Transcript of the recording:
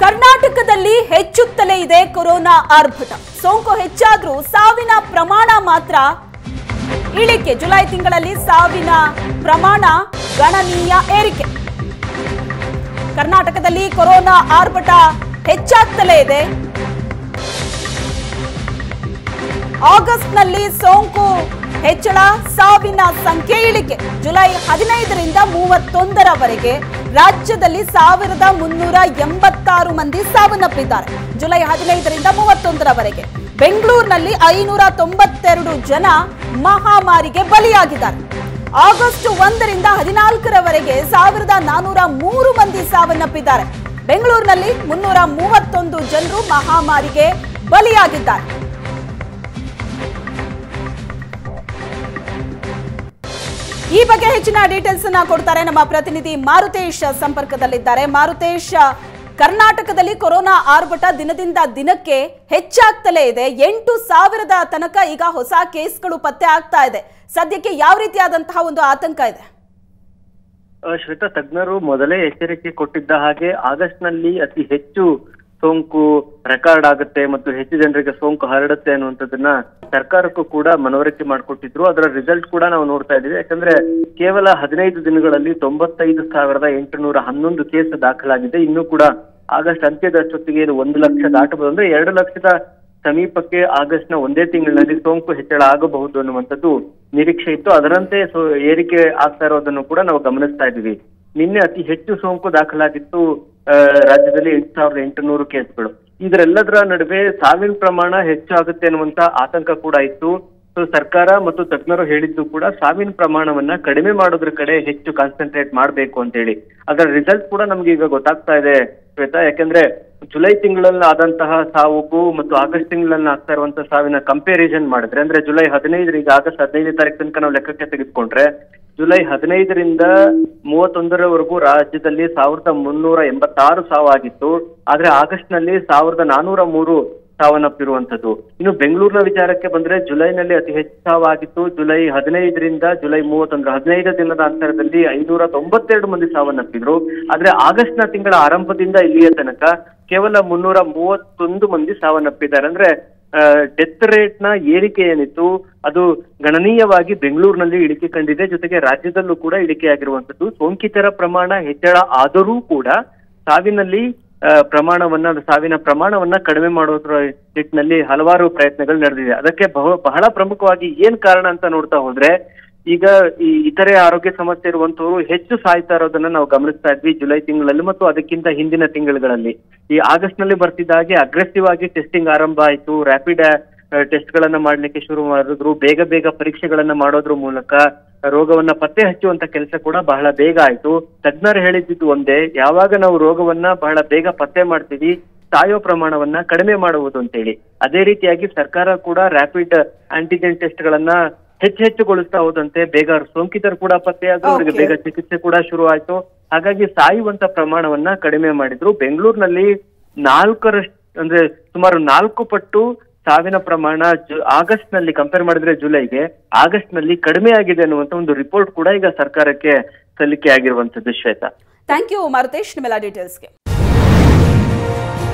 ಕರ್ನಾಟಕದಲ್ಲಿ ಹೆಚ್ಚುತ್ತಲೇ ಇದೆ ಕೊರೋನಾ ಆರ್ಭಟ ಸೋಂಕು ಹೆಚ್ಚಾದ್ರೂ ಸಾವಿನ ಪ್ರಮಾಣ ಮಾತ್ರ ಇಳಿಕೆ ಜುಲೈ ತಿಂಗಳಲ್ಲಿ ಸಾವಿನ ಪ್ರಮಾಣ ಗಣನೀಯ ಏರಿಕೆ ಕರ್ನಾಟಕದಲ್ಲಿ ಕೊರೋನಾ ಆರ್ಭಟ ಹೆಚ್ಚಾಗ್ತಲೇ ಇದೆ ಆಗಸ್ಟ್ನಲ್ಲಿ ಸೋಂಕು ಹೆಚ್ಚಳ ಸಾವಿನ ಸಂಖ್ಯೆ ಇಳಿಕೆ ಜುಲೈ ಹದಿನೈದರಿಂದ ಮೂವತ್ತೊಂದರವರೆಗೆ ರಾಜ್ಯದಲ್ಲಿ ಸಾವಿರದ ಮುನ್ನೂರ ಎಂಬತ್ತಾರು ಮಂದಿ ಸಾವನ್ನಪ್ಪಿದ್ದಾರೆ ಜುಲೈ ಹದಿನೈದರಿಂದ ಮೂವತ್ತೊಂದರವರೆಗೆ ಬೆಂಗಳೂರಿನಲ್ಲಿ ಐನೂರ ತೊಂಬತ್ತೆರಡು ಜನ ಮಹಾಮಾರಿಗೆ ಬಲಿಯಾಗಿದ್ದಾರೆ ಆಗಸ್ಟ್ ಒಂದರಿಂದ ಹದಿನಾಲ್ಕರವರೆಗೆ ಸಾವಿರದ ನಾನೂರ ಮೂರು ಮಂದಿ ಸಾವನ್ನಪ್ಪಿದ್ದಾರೆ ಬೆಂಗಳೂರಿನಲ್ಲಿ ಮುನ್ನೂರ ಮೂವತ್ತೊಂದು ಜನರು ಮಹಾಮಾರಿಗೆ ಬಲಿಯಾಗಿದ್ದಾರೆ ಈ ಬಗ್ಗೆ ಹೆಚ್ಚಿನ ಡೀಟೇಲ್ಸ್ ಅನ್ನ ಕೊಡ್ತಾರೆ ನಮ್ಮ ಪ್ರತಿನಿಧಿ ಮಾರುತೇಶ್ ಸಂಪರ್ಕದಲ್ಲಿದ್ದಾರೆ ಮಾರುತೇಶ್ ಕರ್ನಾಟಕದಲ್ಲಿ ಕೊರೋನಾ ಆರ್ಭಟ ದಿನದಿಂದ ದಿನಕ್ಕೆ ಹೆಚ್ಚಾಗ್ತಲೇ ಇದೆ ಎಂಟು ಸಾವಿರದ ತನಕ ಈಗ ಹೊಸ ಕೇಸ್ಗಳು ಪತ್ತೆ ಆಗ್ತಾ ಇದೆ ಸದ್ಯಕ್ಕೆ ಯಾವ ರೀತಿಯಾದಂತಹ ಒಂದು ಆತಂಕ ಇದೆ ಆ, ಶ್ವೇತಾ ತಜ್ಞರು ಮೊದಲೇ ಎಚ್ಚರಿಕೆ ಕೊಟ್ಟಿದ್ದ ಹಾಗೆ ಆಗಸ್ಟ್ ನಲ್ಲಿ ಅತಿ ಹೆಚ್ಚು ಸೋಂಕು ರೆಕಾರ್ಡ್ ಆಗುತ್ತೆ ಮತ್ತು ಹೆಚ್ಚು ಜನರಿಗೆ ಸೋಂಕು ಹರಡುತ್ತೆ ಅನ್ನುವಂಥದ್ದನ್ನ ಸರ್ಕಾರಕ್ಕೂ ಕೂಡ ಮನವರಿಕೆ ಮಾಡಿಕೊಟ್ಟಿದ್ರು ಅದರ ರಿಸಲ್ಟ್ ಕೂಡ ನಾವು ನೋಡ್ತಾ ಇದ್ದೀವಿ ಯಾಕಂದ್ರೆ ಕೇವಲ ಹದಿನೈದು ದಿನಗಳಲ್ಲಿ ತೊಂಬತ್ತೈದು ಸಾವಿರದ ಎಂಟುನೂರ ಹನ್ನೊಂದು ಕೇಸ್ ದಾಖಲಾಗಿದೆ ಇನ್ನೂ ಕೂಡ ಆಗಸ್ಟ್ ಅಂತ್ಯದಷ್ಟೊತ್ತಿಗೆ ಇದು ಒಂದು ಲಕ್ಷ ದಾಟಬಹುದು ಅಂದ್ರೆ ಎರಡು ಲಕ್ಷದ ಸಮೀಪಕ್ಕೆ ಆಗಸ್ಟ್ ನ ಒಂದೇ ತಿಂಗಳಿನಲ್ಲಿ ಸೋಂಕು ಹೆಚ್ಚಳ ಆಗಬಹುದು ಅನ್ನುವಂಥದ್ದು ನಿರೀಕ್ಷೆ ಇತ್ತು ಅದರಂತೆ ಸೊ ಏರಿಕೆ ಆಗ್ತಾ ಇರೋದನ್ನು ಕೂಡ ನಾವು ಗಮನಿಸ್ತಾ ಇದ್ದೀವಿ ನಿನ್ನೆ ಅತಿ ಹೆಚ್ಚು ಸೋಂಕು ದಾಖಲಾಗಿತ್ತು ಆ, ರಾಜ್ಯದಲ್ಲಿ ಎಂಟು ಸಾವಿರದ ಎಂಟುನೂರು ಕೇಸ್ಗಳು ಇದರೆಲ್ಲದರ ನಡುವೆ ಸಾವಿನ ಪ್ರಮಾಣ ಹೆಚ್ಚಾಗುತ್ತೆ ಅನ್ನುವಂತ ಆತಂಕ ಕೂಡ ಇತ್ತು ಸೊ ಸರ್ಕಾರ ಮತ್ತು ತಜ್ಞರು ಹೇಳಿದ್ದು ಕೂಡ ಸಾವಿನ ಪ್ರಮಾಣವನ್ನ ಕಡಿಮೆ ಮಾಡೋದ್ರ ಕಡೆ ಹೆಚ್ಚು ಕಾನ್ಸಂಟ್ರೇಟ್ ಮಾಡಬೇಕು ಅಂತ ಹೇಳಿ ಅದರ ರಿಸಲ್ಟ್ ಕೂಡ ನಮ್ಗೆ ಈಗ ಗೊತ್ತಾಗ್ತಾ ಇದೆ ಶ್ವೇತಾ ಯಾಕಂದ್ರೆ ಜುಲೈ ತಿಂಗಳಲ್ಲಿ ಆದಂತಹ ಸಾವುಗೂ ಮತ್ತು ಆಗಸ್ಟ್ ತಿಂಗಳಲ್ಲಿ ಆಗ್ತಾ ಇರುವಂತಹ ಸಾವಿನ ಕಂಪ್ಯಾರಿಸನ್ ಮಾಡಿದ್ರೆ ಅಂದ್ರೆ ಜುಲೈ ಹದಿನೈದರ ಈಗ ಆಗಸ್ಟ್ ಹದಿನೈದನೇ ತಾರೀಕು ತನಕ ನಾವು ಲೆಕ್ಕಕ್ಕೆ ತೆಗೆದುಕೊಂಡ್ರೆ ಜುಲೈ ಹದಿನೈದರಿಂದ ಮೂವತ್ತೊಂದರವರೆಗೂ ರಾಜ್ಯದಲ್ಲಿ ಸಾವಿರದ ಮುನ್ನೂರ ಎಂಬತ್ತಾರು ಸಾವಾಗಿತ್ತು ಆದ್ರೆ ಆಗಸ್ಟ್ ನಲ್ಲಿ ಸಾವಿರದ ನಾನೂರ ಮೂರು ಸಾವನ್ನಪ್ಪಿರುವಂತದ್ದು ಇನ್ನು ಬೆಂಗಳೂರಿನ ವಿಚಾರಕ್ಕೆ ಬಂದ್ರೆ ಜುಲೈನಲ್ಲಿ ಅತಿ ಹೆಚ್ಚು ಸಾವಾಗಿತ್ತು ಜುಲೈ ಹದಿನೈದರಿಂದ ಜುಲೈ ಮೂವತ್ತೊಂದರ ಹದಿನೈದು ದಿನದ ಅಂತರದಲ್ಲಿ ಐನೂರ ತೊಂಬತ್ತೆರಡು ಮಂದಿ ಸಾವನ್ನಪ್ಪಿದ್ರು ಆದ್ರೆ ಆಗಸ್ಟ್ ನ ತಿಂಗಳ ಆರಂಭದಿಂದ ಇಲ್ಲಿಯ ತನಕ ಕೇವಲ ಮುನ್ನೂರ ಮೂವತ್ತೊಂದು ಮಂದಿ ಸಾವನ್ನಪ್ಪಿದ್ದಾರೆ ಅಂದ್ರೆ ಡೆತ್ ರೇಟ್ ನ ಏರಿಕೆ ಏನಿತ್ತು ಅದು ಗಣನೀಯವಾಗಿ ಬೆಂಗಳೂರಿನಲ್ಲಿ ಇಳಿಕೆ ಕಂಡಿದೆ ಜೊತೆಗೆ ರಾಜ್ಯದಲ್ಲೂ ಕೂಡ ಇಳಿಕೆಯಾಗಿರುವಂತದ್ದು ಸೋಂಕಿತರ ಪ್ರಮಾಣ ಹೆಚ್ಚಳ ಆದರೂ ಕೂಡ ಸಾವಿನಲ್ಲಿ ಆ, ಪ್ರಮಾಣವನ್ನ ಸಾವಿನ ಪ್ರಮಾಣವನ್ನ ಕಡಿಮೆ ಮಾಡೋದ್ರ ನಿಟ್ಟಿನಲ್ಲಿ ಹಲವಾರು ಪ್ರಯತ್ನಗಳು ನಡೆದಿದೆ ಅದಕ್ಕೆ ಬಹು- ಬಹಳ ಪ್ರಮುಖವಾಗಿ ಏನ್ ಕಾರಣ ಅಂತ ನೋಡ್ತಾ ಹೋದ್ರೆ ಈಗ ಈ ಇತರೆ ಆರೋಗ್ಯ ಸಮಸ್ಯೆ ಇರುವಂತವರು ಹೆಚ್ಚು ಸಾಯ್ತಾ ಇರೋದನ್ನ ನಾವು ಗಮನಿಸ್ತಾ ಇದ್ವಿ ಜುಲೈ ತಿಂಗಳಲ್ಲಿ ಮತ್ತು ಅದಕ್ಕಿಂತ ಹಿಂದಿನ ತಿಂಗಳುಗಳಲ್ಲಿ ಈ ಆಗಸ್ಟ್ ನಲ್ಲಿ ಬರ್ತಿದ್ದ ಹಾಗೆ ಅಗ್ರೆಸಿವ್ ಆಗಿ ಟೆಸ್ಟಿಂಗ್ ಆರಂಭ ಆಯ್ತು ರ್ಯಾಪಿಡ್ ಟೆಸ್ಟ್ ಗಳನ್ನ ಮಾಡ್ಲಿಕ್ಕೆ ಶುರು ಮಾಡಿದ್ರು ಬೇಗ ಬೇಗ ಪರೀಕ್ಷೆಗಳನ್ನ ಮಾಡೋದ್ರ ಮೂಲಕ ರೋಗವನ್ನ ಪತ್ತೆ ಹಚ್ಚುವಂತ ಕೆಲಸ ಕೂಡ ಬಹಳ ಬೇಗ ಆಯ್ತು ತಜ್ಞರು ಹೇಳಿದ್ದು ಒಂದೇ ಯಾವಾಗ ನಾವು ರೋಗವನ್ನ ಬಹಳ ಬೇಗ ಪತ್ತೆ ಮಾಡ್ತೀವಿ ಸಾಯೋ ಪ್ರಮಾಣವನ್ನ ಕಡಿಮೆ ಮಾಡುವುದು ಅಂತೇಳಿ ಅದೇ ರೀತಿಯಾಗಿ ಸರ್ಕಾರ ಕೂಡ ರ್ಯಾಪಿಡ್ ಆಂಟಿಜೆನ್ ಟೆಸ್ಟ್ ಗಳನ್ನ ಹೆಚ್ಚು ಹೆಚ್ಚುಗೊಳಿಸ್ತಾ ಹೋದಂತೆ ಬೇಗ ಸೋಂಕಿತರು ಕೂಡ ಪತ್ತೆಯಾದ್ರು ಅವರಿಗೆ Okay. ಬೇಗ ಚಿಕಿತ್ಸೆ ಕೂಡ ಶುರು ಆಯ್ತು ಹಾಗಾಗಿ ಸಾಯುವಂತ ಪ್ರಮಾಣವನ್ನ ಕಡಿಮೆ ಮಾಡಿದ್ರು ಬೆಂಗಳೂರಿನಲ್ಲಿ ನಾಲ್ಕರಷ್ಟು ಅಂದ್ರೆ ಸುಮಾರು ನಾಲ್ಕು ಪಟ್ಟು ಸಾವಿನ ಪ್ರಮಾಣ ಜು ಆಗಸ್ಟ್ ನಲ್ಲಿ ಕಂಪೇರ್ ಮಾಡಿದ್ರೆ ಜುಲೈಗೆ ಆಗಸ್ಟ್ ನಲ್ಲಿ ಕಡಿಮೆ ಆಗಿದೆ ಅನ್ನುವಂತ ಒಂದು ರಿಪೋರ್ಟ್ ಕೂಡ ಈಗ ಸರ್ಕಾರಕ್ಕೆ ಸಲ್ಲಿಕೆ ಆಗಿರುವಂತದ್ದು ಶ್ವೇತಾ ಥ್ಯಾಂಕ್ ಯು ಮಾರುತೇಶ್ ನಿಮ್ಮೆಲ್ಲ ಡೀಟೇಲ್ಸ್ಗೆ